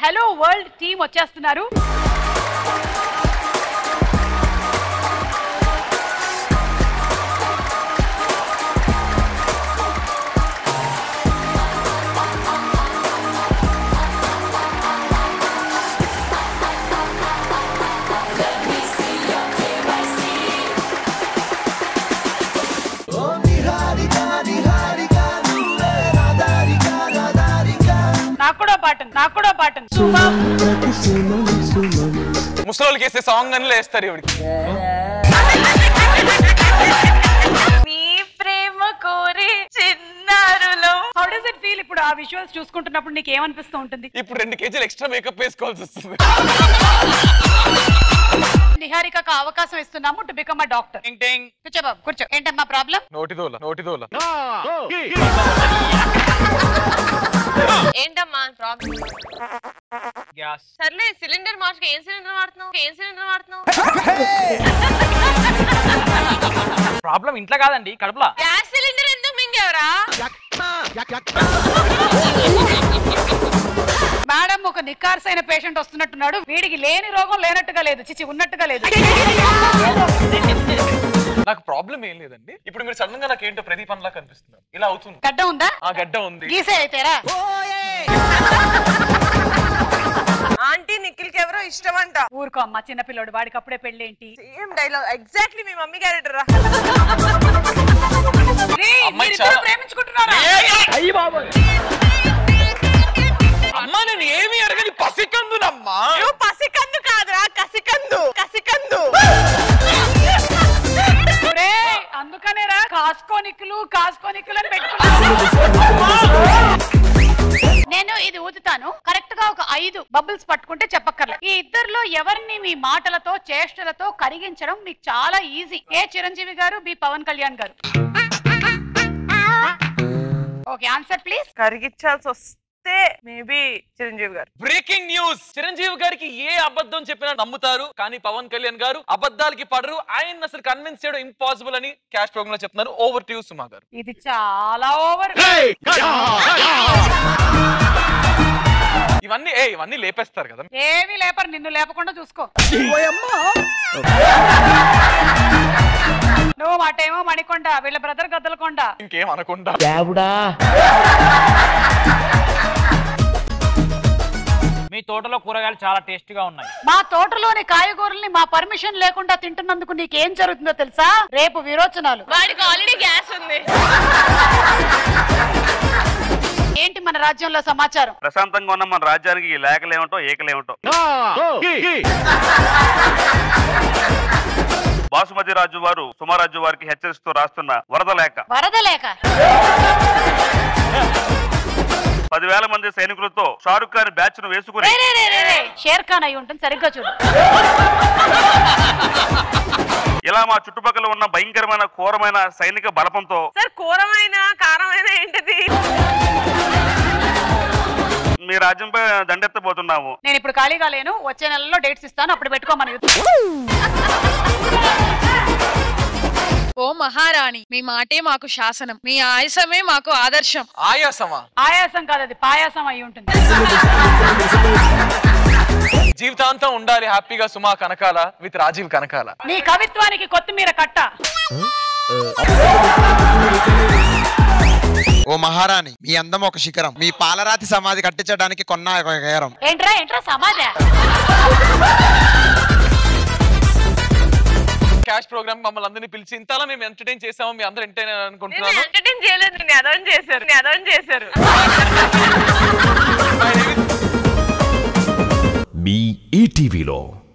Hello world team వచ్చేస్తున్నారు నాకు కూడా పాట ఉంది, నాకు కూడా పాట ఉంది. ముసలోళ్ళకి వేసే సాంగ్ అని లేస్తారు ఇవిడికి నీ ప్రేమ కోరి చిన్నారులో హౌ డస్ ఇట్ ఫీల్ ఇప్పుడు ఆ విజువల్స్ చూసుకుంటున్నప్పుడు నీకు ఏమనిపిస్తూ ఉంటుంది ఇప్పుడు రెండు కేజీలు ఎక్స్ట్రా మేకప్ వేసుకోవాల్సి వస్తుంది నిహారికకు అవకాశం ఇస్తున్నాము టు బికమ్ అ డాక్టర్ టింగ్ టింగ్. కూర్చో బాబు కూర్చో ఏంటమ్మా ప్రాబ్లం నోటిదోల నోటిదోల ఏంటమ్మా ప్రాబ్లం గ్యాస్ సర్లే సిలిండర్ మార్చుకో ఏం సిలిండర్ వాడుతున్నావు ఏం సిలిండర్ వాడుతున్నావు ప్రాబ్లం ఇంట్లో కాదండి కడుపులా గ్యాస్ సిలిండర్ ఎందుకు మింగేవరా మేడం ఒక నిక్కార్సైన పేషెంట్ వస్తున్నట్టున్నాడు వీడికి లేని రోగం లేనట్టుగా లేదు చిచి ఉన్నట్టుగా లేదు నాకు ప్రాబ్లం ఏం లేదండి ఇప్పుడు మీరు సడన్ గా నాకు ఏంటో ప్రదీప్ అన్లా కనిపిస్తున్నారు ఇలా అవుతుంది గడ్డ ఉందా ఆ గడ్డ ఉంది గీసే అయితేరా ఆంటీ నిఖిల్ కి ఎవరో ఇష్టం అంట ఊరుకో అమ్మా చిన్నపిల్లోడు వాడికి అప్పుడే పెళ్ళేంటి సేమ్ డైలాగ్ ఎగ్జాక్ట్లీ మీ మమ్మీ క్యారెక్టర్ రా రేయ్, అమ్మాయి మీరిద్దరూ చాలా- ప్రేమించుకుంటున్నారా అయ్యి బాబు అమ్మా నేను ఏమి అడగని పసికందునమ్మా నువ్వు పసికందు కాదురా కసికందు కసికందు రేయ్, అందుకనేరా కాస్కోనిక్కులు కాస్కోనిక్కులు అని పెట్టుకున్నా నేను ఇది ఊదుతాను కరెక్ట్ గా ఒక ఐదు బబుల్స్ పట్టుకుంటే చెప్పక్కర్లేదు ఈ ఇద్దరిలో ఎవరిని మీ మాటలతో చేష్టలతో కరిగించడం మీకు చాలా ఈజీ ఏ చిరంజీవి గారు బి పవన్ కళ్యాణ్ గారు ఓకే ఆన్సర్ ప్లీజ్ కరిగించాల్సి వస్తే మేబీ చిరంజీవి గారు బ్రేకింగ్ న్యూస్ చిరంజీవి గారికి ఏ అబద్ధం చెప్పినా నమ్ముతారు కానీ పవన్ కళ్యాణ్ గారు అబద్ధాలకి పడరు ఆయన అసలు కన్విన్స్ చేయడం ఇంపాసిబుల్ అని క్యాష్ ప్రోగ్రామ్ లో చెప్తున్నారు ఓవర్ టు సుమా గారు ఇది చాలా ఓవర్ ఇవన్నీ ఏ ఇవన్నీ లేపేస్తారు కదా ఏమీ లేపరు నిన్ను లేపకుండా చూసుకో నువ్వు మాటేమో మణికొండ వీళ్ళ బ్రదర్ గద్దలకొండ ఇంకేం అనకుండా మీ తోటలో కూరగాయలు చాలా టేస్టీగా ఉన్నాయి మా తోటలోని కాయగూరల్ని మా పర్మిషన్ లేకుండా తింటున్నందుకు నీకేం జరుగుతుందో తెలుసా రేపు విరోచనాలు వాడికి ఆల్రెడీ గ్యాస్ ఉంది ఏంటి మన రాజ్యంలో సమాచారం ప్రశాంతంగా ఉన్న మన రాజ్యానికి ఈ లేఖలేమిటో ఏకలేమిటో బాసుమతి రాజు వారు సుమారాజు వారికి హెచ్చరిస్తూ రాస్తున్న వరద లేఖ వరద లేక పదివేల మంది సైనికులతో షారుఖ్ ఖాన్ బ్యాచ్ ను వేసుకుని రే, రే, రే, రే, రే. షేర్ ఖాన్ అయి ఉంటుంది సరిగ్గా చూడు ఇలా మా చుట్టుపక్కల ఉన్న భయంకరమైన ఘోరమైన సైనిక బలపంతో సార్ కూరమైన కారమైన ఏంటిది మీ రాజ్యంపై దండెత్తబోతున్నాము నేను ఇప్పుడు ఖాళీగా లేను వచ్చే నెలలో డేట్స్ ఇస్తాను అప్పుడు పెట్టుకోమని ఓ మహారాణి మీ మాటే మాకు శాసనం మీ ఆయుసమే మాకు ఆదర్శం ఆయాసమా ఆయాసం కాదు అది పాయాసం అయి ఉంటుంది జీవితాంతం ఉండాలి హ్యాపీగా సుమా కనకాల విత్ రాజీవ్ కనకాల నీ కవిత్వానికి కొత్తిమీర కట్ట ఓ మహారాణి మీ అందం ఒక శిఖరం మీ పాలరాతి సమాధి కట్టించడానికి కొన్న ఒక గేరం ఏంట్రా ఏంట్రా సమాధి క్యాష్ ప్రోగ్రామ్ మమ్మల్ని అందరినీ పిలిచి ఇంతలా మేము ఎంటర్టైన్ చేసాము మీ అందరూ ఎంటర్టైన్ నేను అనుకుంటున్నాను ఎంటర్టైన్ చేయలేదు నేను అదం చేశారు నేను అదం చేశారు మీ ఈటీవీలో